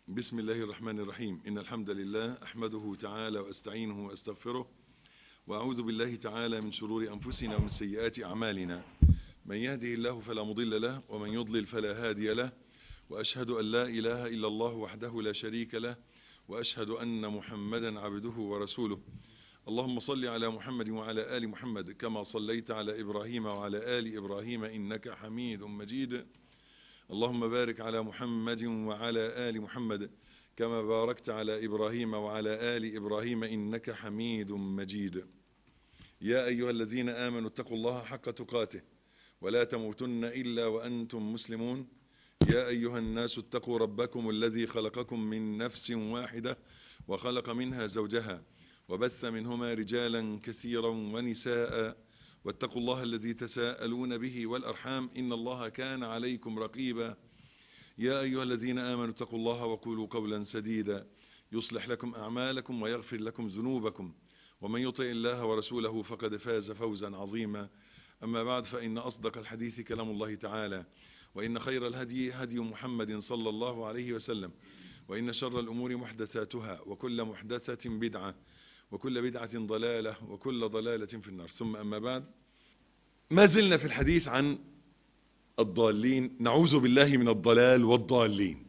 بسم الله الرحمن الرحيم إن الحمد لله أحمده تعالى وأستعينه وأستغفره وأعوذ بالله تعالى من شرور أنفسنا ومن سيئات أعمالنا من يهده الله فلا مضل له ومن يضلل فلا هادي له وأشهد أن لا إله إلا الله وحده لا شريك له وأشهد أن محمدا عبده ورسوله اللهم صل على محمد وعلى آل محمد كما صليت على إبراهيم وعلى آل إبراهيم إنك حميد مجيد اللهم بارك على محمد وعلى آل محمد كما باركت على إبراهيم وعلى آل إبراهيم إنك حميد مجيد يا أيها الذين آمنوا اتقوا الله حق تقاته ولا تموتن إلا وأنتم مسلمون يا أيها الناس اتقوا ربكم الذي خلقكم من نفس واحدة وخلق منها زوجها وبث منهما رجالا كثيرا ونساء واتقوا الله الذي تساءلون به والأرحام إن الله كان عليكم رقيبا يا أيها الذين آمنوا اتقوا الله وقولوا قولا سديدا يصلح لكم أعمالكم ويغفر لكم ذنوبكم ومن يطع الله ورسوله فقد فاز فوزا عظيما أما بعد فإن أصدق الحديث كلام الله تعالى وإن خير الهدي هدي محمد صلى الله عليه وسلم وإن شر الأمور محدثاتها وكل محدثة بدعة وكل بدعة ضلالة وكل ضلالة في النار ثم أما بعد ما زلنا في الحديث عن الضالين نعوذ بالله من الضلال والضالين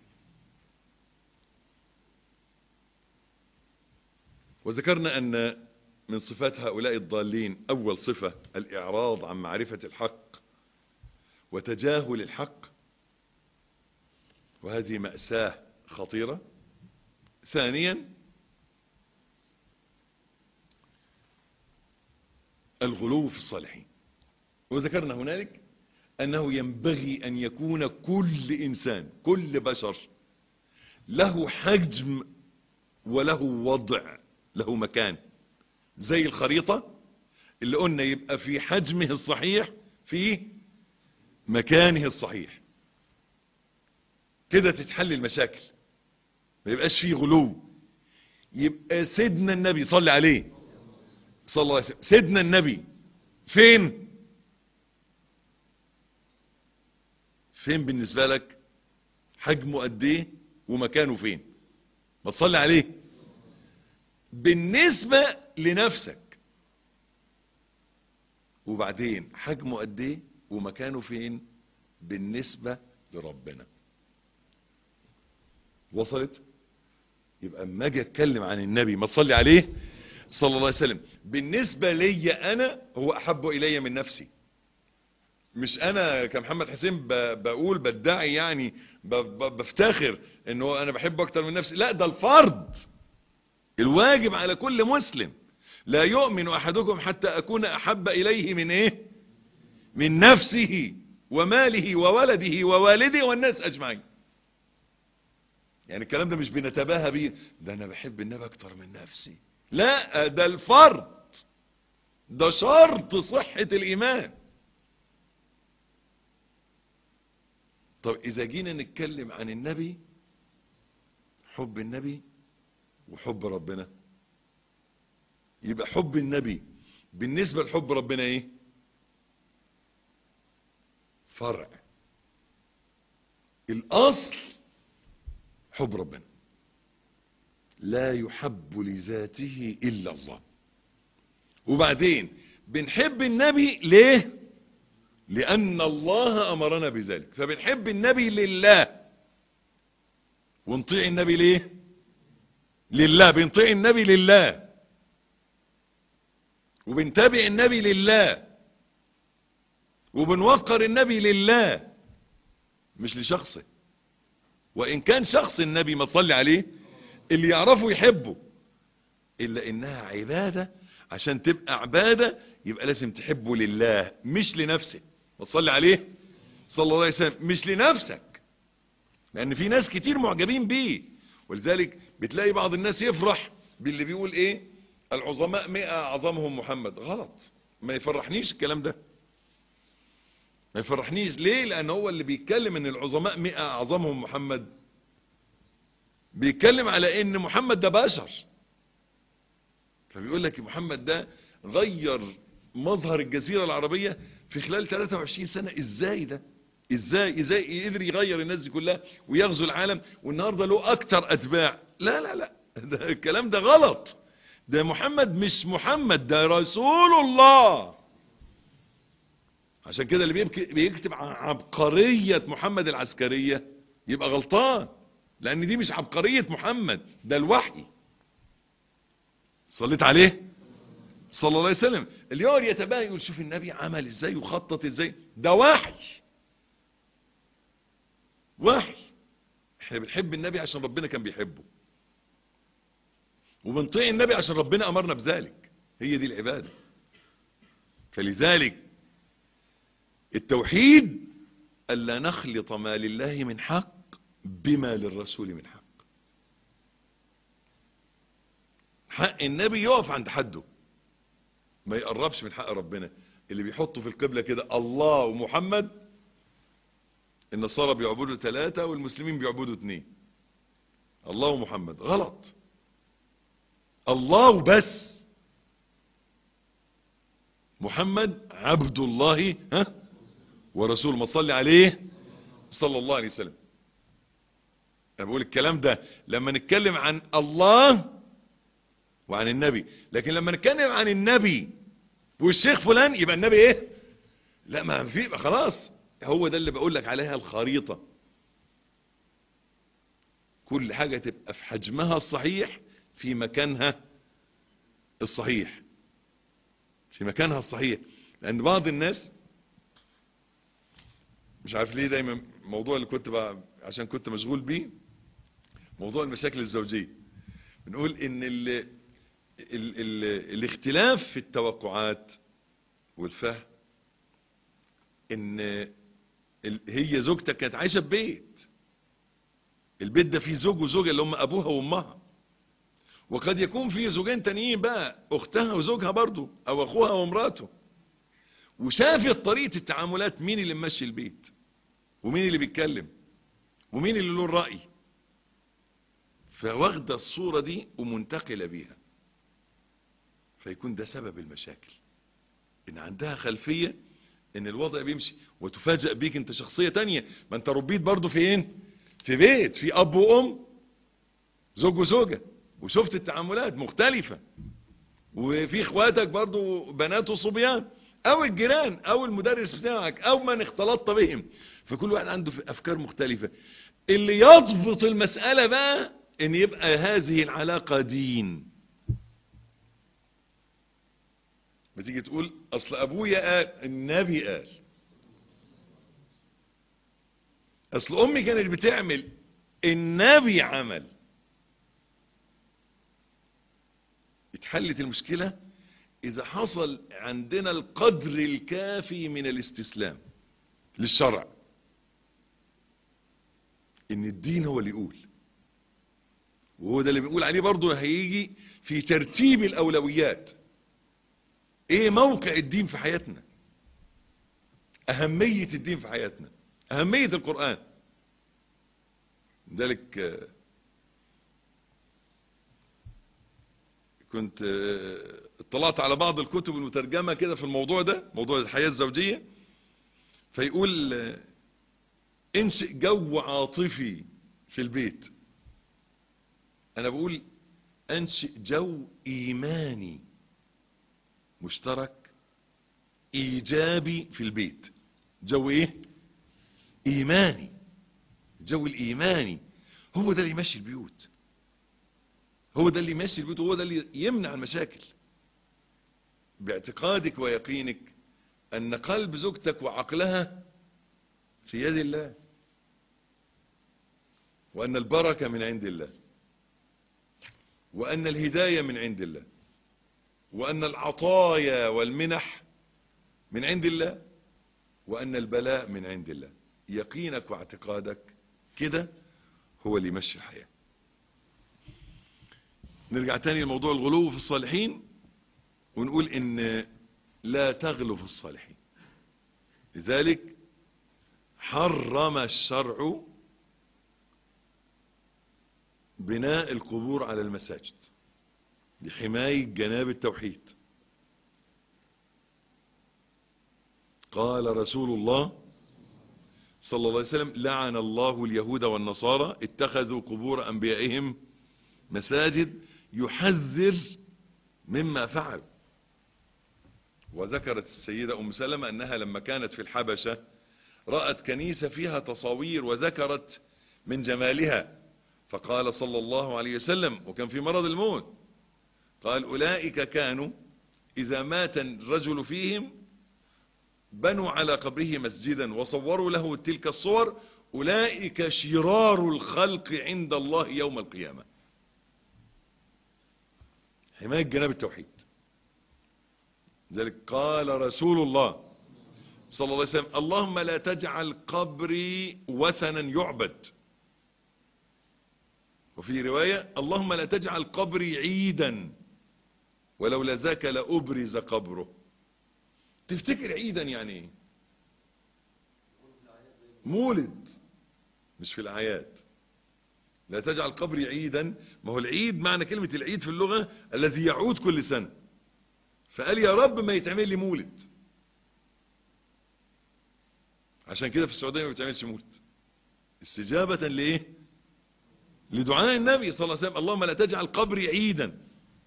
وذكرنا أن من صفات هؤلاء الضالين أول صفة الإعراض عن معرفة الحق وتجاهل الحق وهذه مأساة خطيرة ثانيا الغلو في الصالحين وذكرنا هنالك أنه ينبغي أن يكون كل إنسان كل بشر له حجم وله وضع له مكان زي الخريطة اللي قلنا يبقى في حجمه الصحيح في مكانه الصحيح كده تتحل المشاكل ما يبقاش فيه غلو يبقى سيدنا النبي صلى عليه صلى الله عليه وسلم سيدنا النبي فين فين بالنسبة لك حجمه قد ايه ومكانه فين ما تصلي عليه بالنسبة لنفسك وبعدين حجمه قد ايه ومكانه فين بالنسبة لربنا وصلت يبقى اما اجي اتكلم عن النبي ما تصلي عليه صلى الله عليه وسلم بالنسبة لي انا هو احب الي من نفسي مش انا كمحمد حسين بقول بدعي يعني بفتخر انه انا بحبه اكتر من نفسي لا ده الفرض الواجب على كل مسلم لا يؤمن احدكم حتى اكون احب اليه من ايه من نفسه وماله وولده ووالده والناس اجمعين يعني الكلام ده مش بنتباهى بيه ده انا بحب النبي اكتر من نفسي لا ده الفرض ده شرط صحة الايمان طب اذا جينا نتكلم عن النبي حب النبي وحب ربنا يبقى حب النبي بالنسبة لحب ربنا ايه فرع الاصل حب ربنا لا يحب لذاته الا الله وبعدين بنحب النبي ليه لان الله امرنا بذلك فبنحب النبي لله ونطيع النبي ليه لله بنطيع النبي لله وبنتابع النبي لله وبنوقر النبي لله مش لشخصه وإن كان شخص النبي ما تصلي عليه اللي يعرفه يحبه إلا إنها عبادة عشان تبقى عبادة يبقى لازم تحبه لله مش لنفسه ما تصلي عليه صلى الله عليه وسلم مش لنفسك لأن في ناس كتير معجبين بيه ولذلك بتلاقي بعض الناس يفرح باللي بيقول ايه العظماء مئة اعظمهم محمد غلط ما يفرحنيش الكلام ده ما يفرحنيش ليه لان هو اللي بيتكلم ان العظماء مئة اعظمهم محمد بيتكلم على ان محمد ده بشر فبيقول لك محمد ده غير مظهر الجزيرة العربية في خلال 23 سنة ازاي ده ازاي ازاي قدر يغير الناس دي كلها ويغزو العالم والنهارده له اكتر اتباع لا لا لا ده الكلام ده غلط ده محمد مش محمد ده رسول الله عشان كده اللي بيبك- بيكتب عن عبقرية محمد العسكرية يبقى غلطان لان دي مش عبقرية محمد ده الوحي صليت عليه صلى الله عليه وسلم اللي يقعد يتباهى يقول شوف النبي عمل ازاي وخطط ازاي ده وحي وحي احنا بنحب النبي عشان ربنا كان بيحبه وبنطيع النبي عشان ربنا امرنا بذلك هي دي العبادة فلذلك التوحيد ألا نخلط ما لله من حق بما للرسول من حق حق النبي يقف عند حده ما يقربش من حق ربنا اللي بيحطوا في القبلة كده الله ومحمد النصارى بيعبدوا ثلاثة والمسلمين بيعبدوا اثنين الله ومحمد غلط الله وبس محمد عبد الله ها ورسول ما صلي عليه صلى الله عليه وسلم انا بقول الكلام ده لما نتكلم عن الله وعن النبي لكن لما نتكلم عن النبي والشيخ فلان يبقى النبي ايه لا ما في يبقى خلاص هو ده اللي بقول لك عليها الخريطة كل حاجة تبقى في حجمها الصحيح في مكانها الصحيح في مكانها الصحيح لان بعض الناس مش عارف ليه دايما موضوع اللي كنت بقى عشان كنت مشغول بيه موضوع المشاكل الزوجية بنقول ان ال ال ال الاختلاف في التوقعات والفهم ان ال- هي زوجتك كانت عايشة في بيت البيت ده فيه زوج وزوجة اللي هم ابوها وامها وقد يكون فيه زوجين تانيين بقى اختها وزوجها برضو او اخوها ومراته وشافت طريقة التعاملات مين اللي ممشي البيت ومين اللي بيتكلم ومين اللي له الرأي فواخدة الصورة دي ومنتقلة بيها فيكون ده سبب المشاكل ان عندها خلفية ان الوضع بيمشي وتفاجأ بيك انت شخصية تانية ما انت ربيت برضو فين في بيت في اب وام زوج وزوجة وشفت التعاملات مختلفة وفي اخواتك برضو بنات وصبيان او الجيران او المدرس بتاعك او من اختلطت بهم فكل واحد عنده افكار مختلفة اللي يضبط المسألة بقى ان يبقى هذه العلاقة دين بتيجي تقول اصل ابويا قال النبي قال اصل امي كانت بتعمل النبي عمل اتحلت المشكلة اذا حصل عندنا القدر الكافي من الاستسلام للشرع ان الدين هو اللي يقول وهو ده اللي بنقول عليه برضه هيجي في ترتيب الاولويات ايه موقع الدين في حياتنا اهمية الدين في حياتنا اهمية القرآن ذلك آه، كنت آه، اطلعت على بعض الكتب المترجمة كده في الموضوع ده موضوع الحياة الزوجية فيقول آه، انشئ جو عاطفي في البيت انا بقول انشئ جو ايماني مشترك ايجابي في البيت جو ايه ايماني جو الايماني هو ده اللي يمشي البيوت هو ده اللي يمشي البيوت وهو ده اللي يمنع المشاكل باعتقادك ويقينك ان قلب زوجتك وعقلها في يد الله وان البركة من عند الله وان الهداية من عند الله وأن العطايا والمنح من عند الله وأن البلاء من عند الله يقينك واعتقادك كده هو اللي يمشي الحياة نرجع تاني لموضوع الغلو في الصالحين ونقول ان لا تغلو في الصالحين لذلك حرم الشرع بناء القبور على المساجد لحماية جناب التوحيد قال رسول الله صلى الله عليه وسلم لعن الله اليهود والنصارى اتخذوا قبور أنبيائهم مساجد يحذر مما فعل وذكرت السيدة أم سلمة أنها لما كانت في الحبشة رأت كنيسة فيها تصاوير وذكرت من جمالها فقال صلى الله عليه وسلم وكان في مرض الموت قال أولئك كانوا إذا مات الرجل فيهم بنوا على قبره مسجدا وصوروا له تلك الصور أولئك شرار الخلق عند الله يوم القيامة حماية جناب التوحيد ذلك قال رسول الله صلى الله عليه وسلم اللهم لا تجعل قبري وثنا يعبد وفي رواية اللهم لا تجعل قبري عيدا ولولا ذاك لأبرز قبره تفتكر عيدا يعني ايه مولد مش في الآيات لا تجعل قبري عيدا ما هو العيد معنى كلمة العيد في اللغة الذي يعود كل سنة فقال يا رب ما يتعمل لي مولد عشان كده في السعودية ما بيتعملش مولد استجابة لإيه لدعاء النبي صلى الله عليه وسلم اللهم لا تجعل قبري عيدا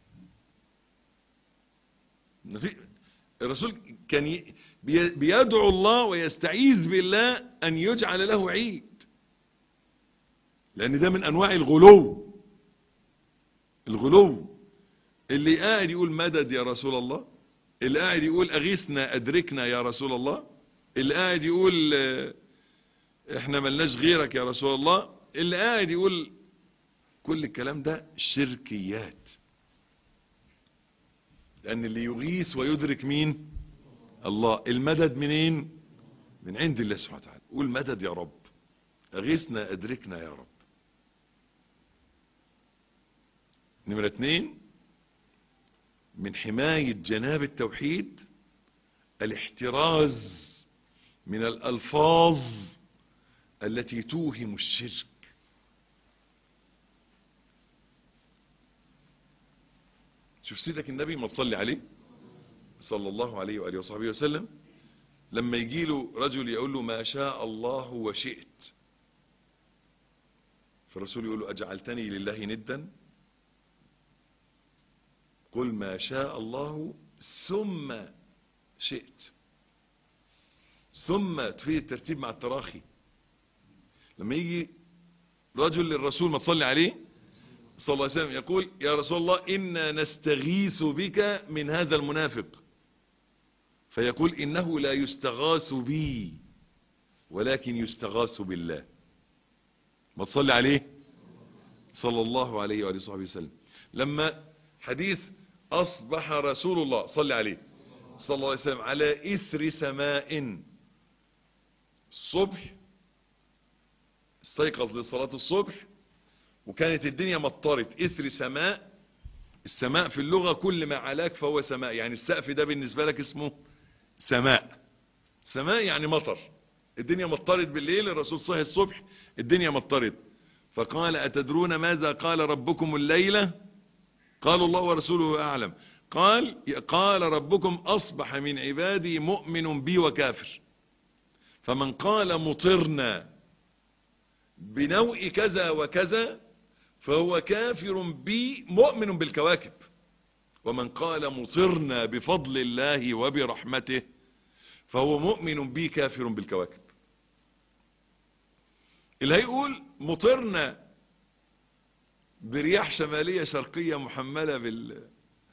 الرسول كان بيدعو الله ويستعيذ بالله أن يجعل له عيد لأن ده من أنواع الغلو الغلو اللي قاعد يقول مدد يا رسول الله اللي قاعد يقول أغيثنا أدركنا يا رسول الله اللي قاعد يقول احنا ملناش غيرك يا رسول الله اللي قاعد يقول كل الكلام ده شركيات لأن اللي يغيث ويدرك مين الله المدد منين من عند الله سبحانه وتعالى قول مدد يا رب أغيثنا أدركنا يا رب نمرة اتنين من حماية جناب التوحيد الاحتراز من الألفاظ التي توهم الشرك شوف سيدك النبي ما تصلي عليه صلى الله عليه وآله وصحبه وسلم لما يجي له رجل يقول له ما شاء الله وشئت فالرسول يقول له أجعلتني لله ندا قل ما شاء الله ثم شئت ثم تفيد الترتيب مع التراخي لما يجي رجل للرسول ما تصلي عليه صلى الله عليه وسلم يقول يا رسول الله إنا نستغيث بك من هذا المنافق فيقول إنه لا يستغاث بي ولكن يستغاث بالله ما تصلي عليه صلى الله عليه وآله وصحبه وسلم لما حديث أصبح رسول الله صلى عليه صلى الله عليه وسلم على إثر سماء الصبح استيقظ لصلاة الصبح وكانت الدنيا مطرت إثر سماء السماء في اللغة كل ما علاك فهو سماء يعني السقف ده بالنسبة لك اسمه سماء سماء يعني مطر الدنيا مطرت بالليل الرسول صحي الصبح الدنيا مطرت فقال أتدرون ماذا قال ربكم الليلة قالوا الله ورسوله أعلم قال قال ربكم أصبح من عبادي مؤمن بي وكافر فمن قال مطرنا بنوء كذا وكذا فهو كافر بي مؤمن بالكواكب ومن قال مطرنا بفضل الله وبرحمته فهو مؤمن بي كافر بالكواكب اللي هيقول مطرنا برياح شمالية شرقية محملة بال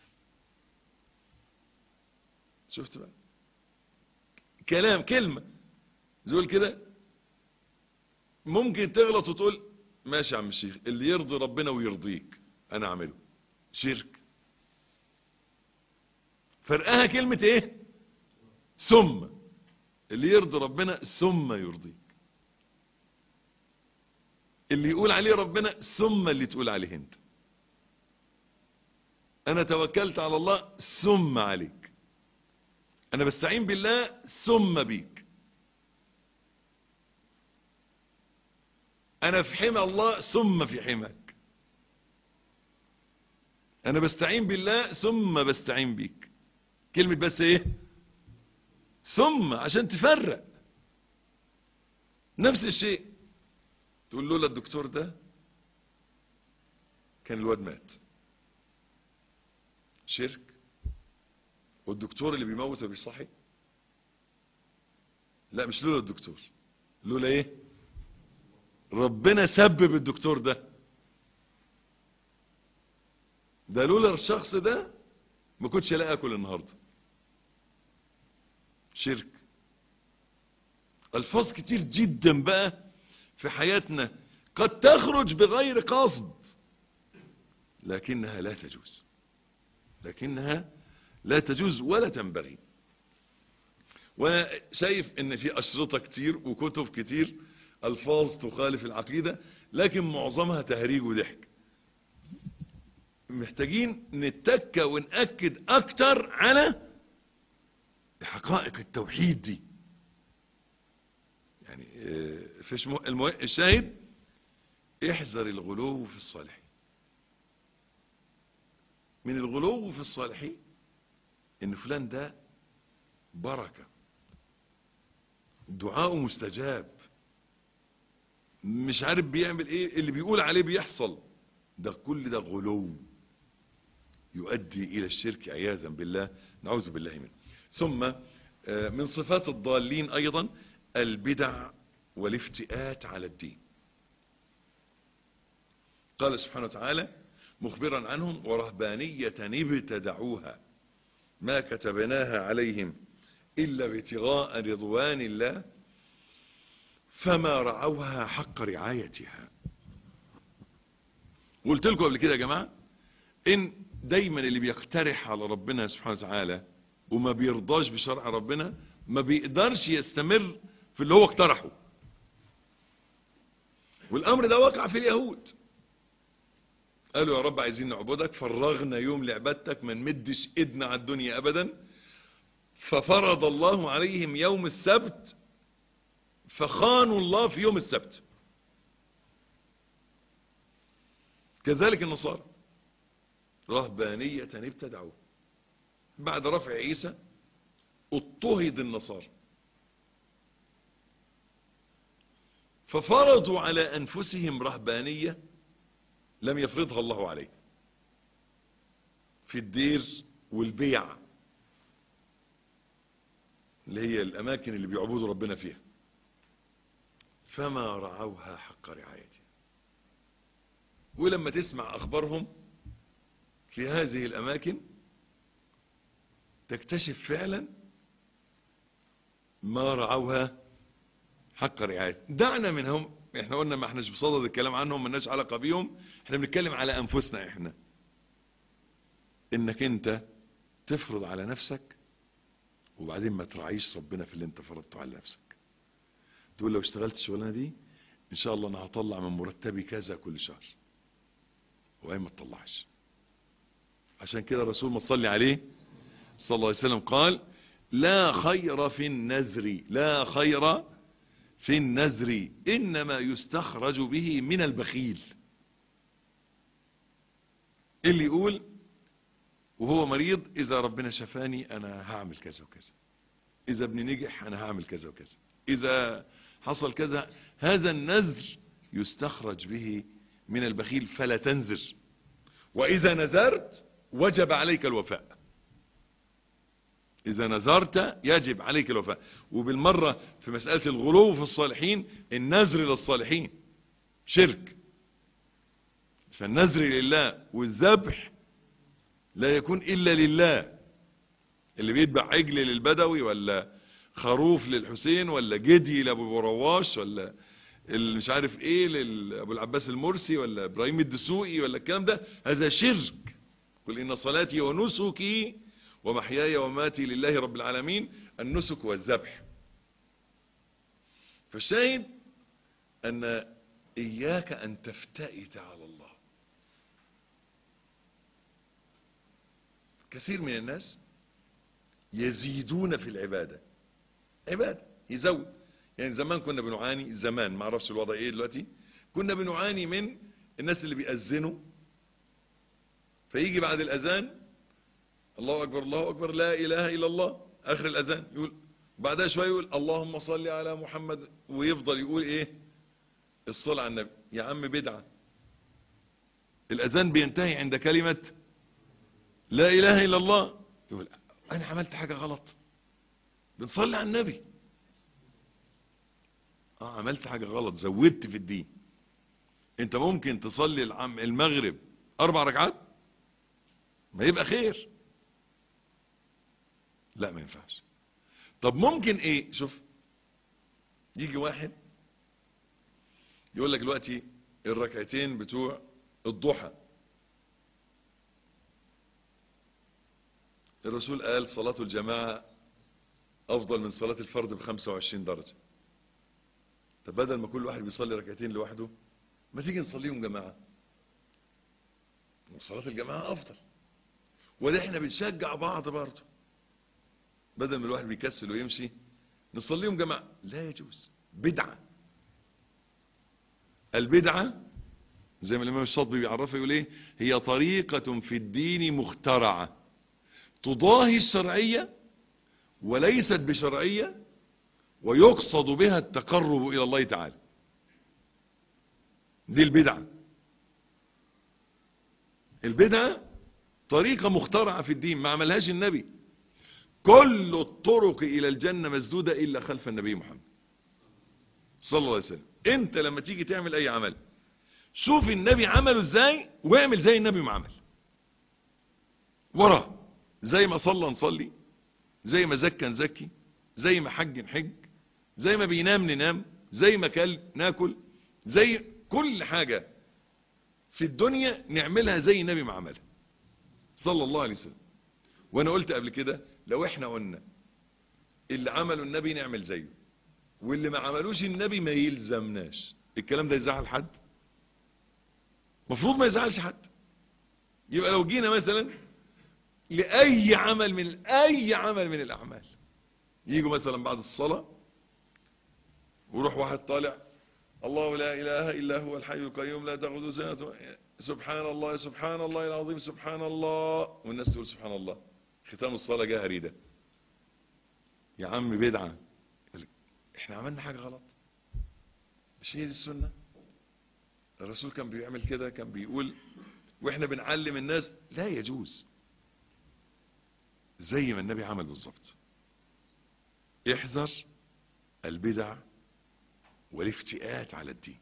شفت بقى كلام كلمة زول كده ممكن تغلط وتقول ماشي يا عم الشيخ اللي يرضي ربنا ويرضيك انا اعمله شرك فرقها كلمة ايه ثم اللي يرضي ربنا ثم يرضيك اللي يقول عليه ربنا ثم اللي تقول عليه انت انا توكلت على الله ثم عليك انا بستعين بالله ثم بيك انا في حمى الله ثم في حماك انا بستعين بالله ثم بستعين بيك كلمة بس ايه ثم عشان تفرق نفس الشيء تقول لولا الدكتور ده كان الواد مات شرك والدكتور اللي بيموت وبيصحي لا مش لولا الدكتور لولا ايه ربنا سبب الدكتور ده ده لولا الشخص ده ما كنتش الاقي اكل النهارده شرك الفاظ كتير جدا بقى في حياتنا قد تخرج بغير قصد لكنها لا تجوز لكنها لا تجوز ولا تنبغي وانا شايف ان في اشرطة كتير وكتب كتير الفاظ تخالف العقيدة لكن معظمها تهريج وضحك محتاجين نتكى ونأكد اكتر على حقائق التوحيد دي يعني فيش المو... الشاهد احذر الغلو في الصالحين من الغلو في الصالحين ان فلان ده بركة دعاءه مستجاب مش عارف بيعمل ايه اللي بيقول عليه بيحصل ده كل ده غلو يؤدي الى الشرك عياذا بالله نعوذ بالله منه ثم من صفات الضالين ايضا البدع والافتئات على الدين قال سبحانه وتعالى مخبرا عنهم ورهبانية ابتدعوها ما كتبناها عليهم إلا ابتغاء رضوان الله فما رعوها حق رعايتها قلت لكم قبل كده يا جماعة ان دايما اللي بيقترح على ربنا سبحانه وتعالى وما بيرضاش بشرع ربنا ما بيقدرش يستمر في اللي هو اقترحه والامر ده وقع في اليهود قالوا يا رب عايزين نعبدك فرغنا يوم لعبادتك ما نمدش ايدنا على الدنيا ابدا ففرض الله عليهم يوم السبت فخانوا الله في يوم السبت كذلك النصارى رهبانية ابتدعوه بعد رفع عيسى اضطهد النصارى ففرضوا على أنفسهم رهبانية لم يفرضها الله عليه في الدير والبيع اللي هي الأماكن اللي بيعبدوا ربنا فيها فما رعوها حق رعايتها ولما تسمع أخبارهم في هذه الأماكن تكتشف فعلا ما رعوها حق رعاية دعنا منهم احنا قلنا ما احناش بصدد الكلام عنهم ما لناش علاقة بيهم احنا بنتكلم على انفسنا احنا انك انت تفرض على نفسك وبعدين ما تراعيش ربنا في اللي انت فرضته على نفسك تقول لو اشتغلت الشغلانه دي ان شاء الله انا هطلع من مرتبي كذا كل شهر وهي ما تطلعش عشان كده الرسول ما تصلي عليه صلى الله عليه وسلم قال لا خير في النذر لا خير في النذر إنما يستخرج به من البخيل اللي يقول وهو مريض إذا ربنا شفاني أنا هعمل كذا وكذا إذا ابني نجح أنا هعمل كذا وكذا إذا حصل كذا هذا النذر يستخرج به من البخيل فلا تنذر وإذا نذرت وجب عليك الوفاء إذا نذرت يجب عليك الوفاء وبالمرة في مسألة الغلو في الصالحين النذر للصالحين شرك فالنذر لله والذبح لا يكون إلا لله اللي بيتبع عجل للبدوي ولا خروف للحسين ولا جدي لأبو رواش ولا اللي مش عارف ايه لأبو العباس المرسي ولا ابراهيم الدسوقي ولا الكلام ده هذا شرك قل إن صلاتي ونسكي ومحياي وماتي لله رب العالمين النسك والذبح فالشاهد أن إياك أن تفتئت على الله كثير من الناس يزيدون في العبادة عبادة يزود يعني زمان كنا بنعاني زمان ما اعرفش الوضع ايه دلوقتي كنا بنعاني من الناس اللي بيأذنوا فيجي بعد الأذان الله أكبر الله أكبر لا إله إلا الله آخر الأذان يقول بعدها شوية يقول اللهم صل على محمد ويفضل يقول ايه الصلاة على النبي يا عم بدعة الأذان بينتهي عند كلمة لا إله إلا الله يقول أنا عملت حاجة غلط بنصلي على النبي اه عملت حاجة غلط زودت في الدين انت ممكن تصلي العم المغرب اربع ركعات ما يبقى خير لا ما ينفعش طب ممكن ايه شوف يجي واحد يقول لك دلوقتي الركعتين بتوع الضحى الرسول قال صلاة الجماعة افضل من صلاة الفرد ب 25 درجة طب بدل ما كل واحد بيصلي ركعتين لوحده ما تيجي نصليهم جماعة وصلاة الجماعة افضل وده احنا بنشجع بعض برضه بدل ما الواحد بيكسل ويمشي نصليهم جماعة لا يجوز بدعة البدعة زي ما الإمام الشاطبي بيعرفها يقول ايه هي طريقة في الدين مخترعة تضاهي الشرعية وليست بشرعية ويقصد بها التقرب إلى الله تعالى دي البدعة البدعة طريقة مخترعة في الدين ما عملهاش النبي كل الطرق إلى الجنة مسدودة إلا خلف النبي محمد صلى الله عليه وسلم انت لما تيجي تعمل اي عمل شوف النبي عمله ازاي واعمل زي النبي ما عمل وراه زي ما صلى نصلي زي ما زكى نزكي زي ما حج نحج زي ما بينام ننام زي ما كل ناكل زي كل حاجة في الدنيا نعملها زي النبي ما عملها صلى الله عليه وسلم وانا قلت قبل كده لو احنا قلنا اللي عمله النبي نعمل زيه واللي ما عملوش النبي ما يلزمناش الكلام ده يزعل حد مفروض ما يزعلش حد يبقى لو جينا مثلا لأي عمل من أي عمل من الأعمال يجوا مثلا بعد الصلاة ويروح واحد طالع الله لا إله إلا هو الحي القيوم لا تأخذه سنة سبحان الله سبحان الله العظيم سبحان الله والناس تقول سبحان الله ختام الصلاة جاهري ده يا عم بدعة احنا عملنا حاجة غلط مش هي دي السنة الرسول كان بيعمل كده كان بيقول واحنا بنعلم الناس لا يجوز زي ما النبي عمل بالظبط احذر البدع والافتئات على الدين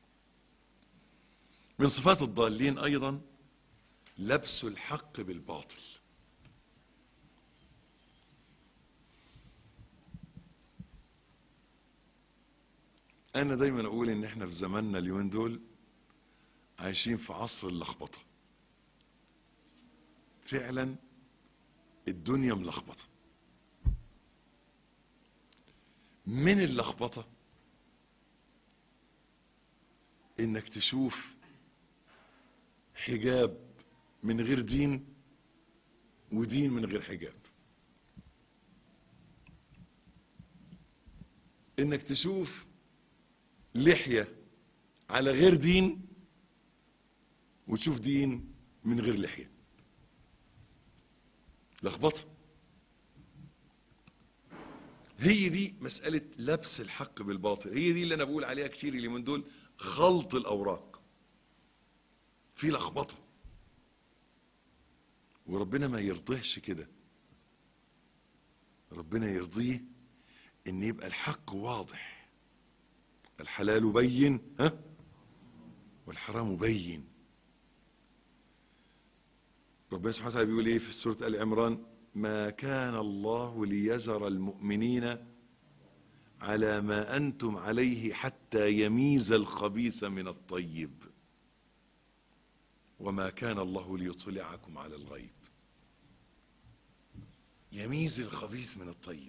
من صفات الضالين ايضا لبس الحق بالباطل انا دايما اقول ان احنا في زماننا اليومين دول عايشين في عصر اللخبطة فعلا الدنيا ملخبطة من اللخبطة انك تشوف حجاب من غير دين ودين من غير حجاب انك تشوف لحية على غير دين وتشوف دين من غير لحية لخبطة هي دي مسألة لبس الحق بالباطل هي دي اللي انا بقول عليها كتير اللي من دول خلط الاوراق في لخبطة وربنا ما يرضيهش كده ربنا يرضيه ان يبقى الحق واضح الحلال بين ها والحرام بين ربنا سبحانه وتعالى بيقول ايه في سورة آل عمران ما كان الله ليزر المؤمنين على ما أنتم عليه حتى يميز الخبيث من الطيب وما كان الله ليطلعكم على الغيب يميز الخبيث من الطيب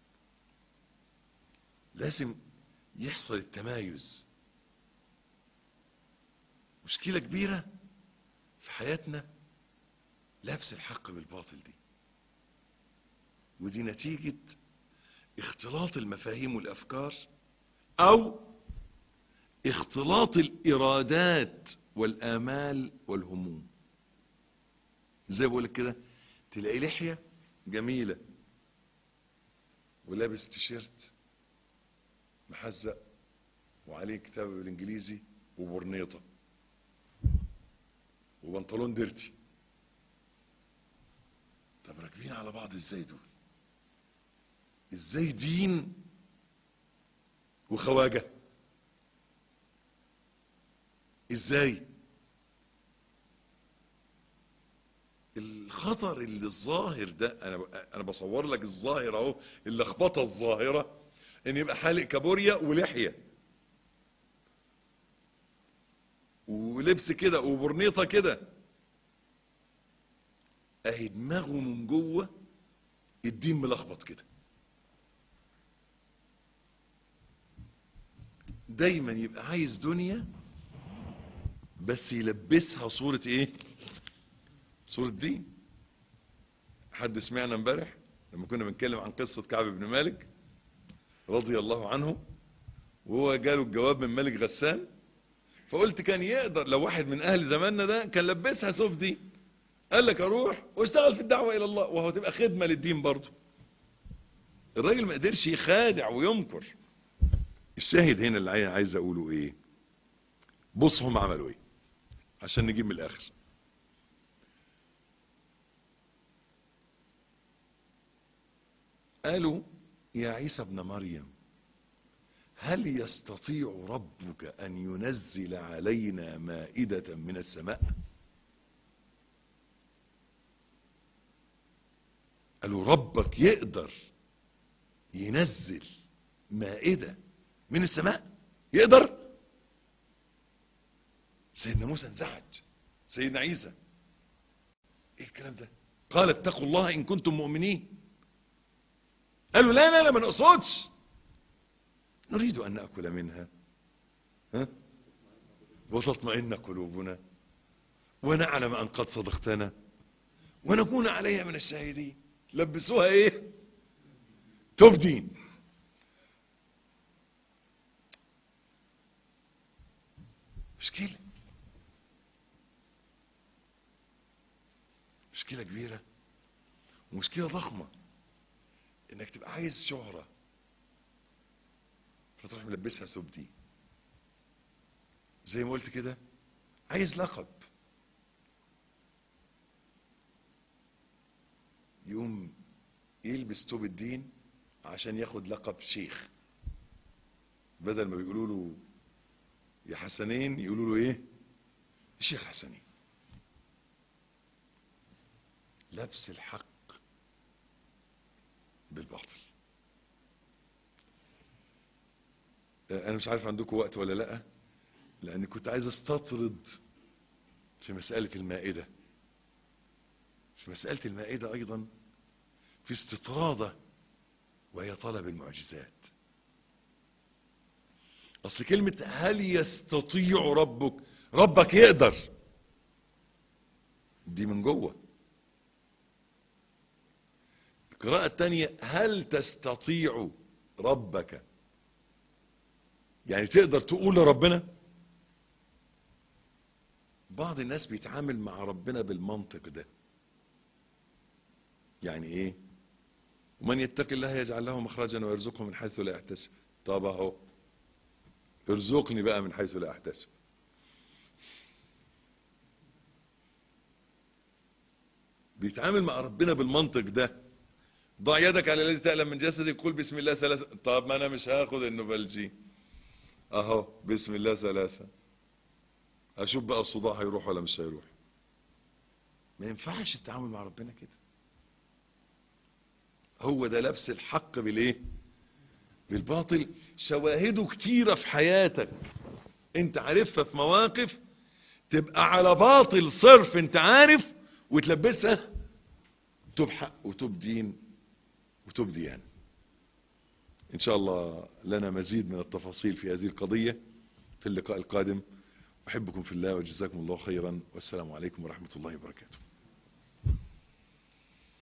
لازم يحصل التمايز مشكلة كبيرة في حياتنا لبس الحق بالباطل دي ودي نتيجة اختلاط المفاهيم والأفكار أو اختلاط الإرادات والآمال والهموم زي بقولك كده تلاقي لحية جميلة ولابس تيشيرت محزق وعليه كتاب بالانجليزي وبرنيطة وبنطلون ديرتي طب راكبين على بعض ازاي دول ازاي دين وخواجة ازاي الخطر اللي الظاهر ده انا انا بصور لك الظاهر اهو اللخبطه الظاهره ان يبقى حالق كابوريا ولحيه ولبس كده وبرنيطه كده اهي دماغه من جوه الدين ملخبط كده دايما يبقى عايز دنيا بس يلبسها صورة ايه صورة دين حد سمعنا امبارح لما كنا بنتكلم عن قصة كعب بن مالك رضي الله عنه وهو جاله الجواب من ملك غسان فقلت كان يقدر لو واحد من اهل زماننا ده كان لبسها ثوب دي قال لك اروح واشتغل في الدعوة الى الله وهو تبقى خدمة للدين برضه الراجل ما قدرش يخادع ويمكر الشاهد هنا اللي عايز اقوله ايه بص هم عملوا ايه عشان نجيب من الاخر قالوا يا عيسى ابن مريم هل يستطيع ربك ان ينزل علينا مائدة من السماء قالوا ربك يقدر ينزل مائدة من السماء يقدر سيدنا موسى انزعج سيدنا عيسى ايه الكلام ده قال اتقوا الله ان كنتم مؤمنين قالوا لا لا لا ما نقصدش نريد ان ناكل منها ها وتطمئن قلوبنا ونعلم ان قد صدقتنا ونكون عليها من الشاهدين لبسوها ايه تبدين مشكلة مشكلة كبيرة ومشكلة ضخمة انك تبقى عايز شهرة فتروح ملبسها ثوب دي زي ما قلت كده عايز لقب يقوم يلبس ثوب الدين عشان ياخد لقب شيخ بدل ما بيقولوا له يا حسنين يقولوا له ايه الشيخ حسنين لبس الحق بالباطل انا مش عارف عندكم وقت ولا لا لاني كنت عايز استطرد في مسألة المائدة في مسألة المائدة ايضا في استطرادة وهي طلب المعجزات اصل كلمة هل يستطيع ربك ربك يقدر دي من جوه القراءة الثانية هل تستطيع ربك يعني تقدر تقول لربنا بعض الناس بيتعامل مع ربنا بالمنطق ده يعني ايه ومن يتق الله يجعل له مخرجا ويرزقه من حيث لا يحتسب طب اهو ارزقني بقى من حيث لا احتسب بيتعامل مع ربنا بالمنطق ده ضع يدك على الذي تألم من جسدك قل بسم الله ثلاثة طب ما انا مش هاخد النوفالجي اهو بسم الله ثلاثة اشوف بقى الصداع هيروح ولا مش هيروح ما ينفعش التعامل مع ربنا كده هو ده لبس الحق بالايه بالباطل شواهده كتيرة في حياتك انت عارفها في مواقف تبقى على باطل صرف انت عارف وتلبسها تب حق وتب دين وتب ديان ان شاء الله لنا مزيد من التفاصيل في هذه القضية في اللقاء القادم احبكم في الله وجزاكم الله خيرا والسلام عليكم ورحمة الله وبركاته